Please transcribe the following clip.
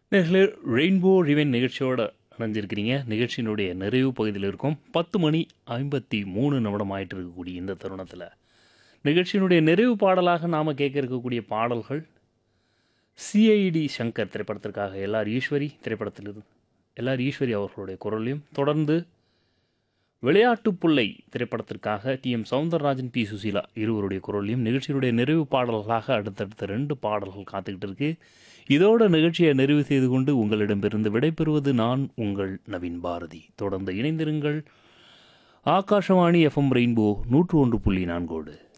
நேர்களே ரெயின்போ ரிவென் நிகழ்ச்சியோட இணைஞ்சிருக்கிறீங்க நிகழ்ச்சியினுடைய நிறைவு பகுதியில் இருக்கும் பத்து மணி ஐம்பத்தி மூணு நிமிடம் ஆயிட்டு இருக்கக்கூடிய இந்த தருணத்தில் நிகழ்ச்சியினுடைய நிறைவு பாடலாக நாம் கேட்க இருக்கக்கூடிய பாடல்கள் சிஐடி சங்கர் திரைப்படத்திற்காக எல்ஆர் ஈஸ்வரி திரைப்படத்திலிருந்து எல்ஆர் ஈஸ்வரி அவர்களுடைய குரலையும் தொடர்ந்து விளையாட்டு புள்ளை திரைப்படத்திற்காக T M Soundararajan P Susheela இருவருடைய குரலையும் நிகழ்ச்சியினுடைய நிறைவு பாடல்களாக அடுத்தடுத்த ரெண்டு பாடல்கள் காத்துக்கிட்டு இருக்கு இதோட நிகழ்ச்சியை நிறைவு செய்து கொண்டு உங்களிடமிருந்து விடைபெறுவது நான் உங்கள் நவீன் பாரதி தொடர்ந்து இணைந்திருங்கள் ஆகாஷவாணி எஃப்எம் ரெயின்போ நூற்று ஒன்று புள்ளி நான்கோடு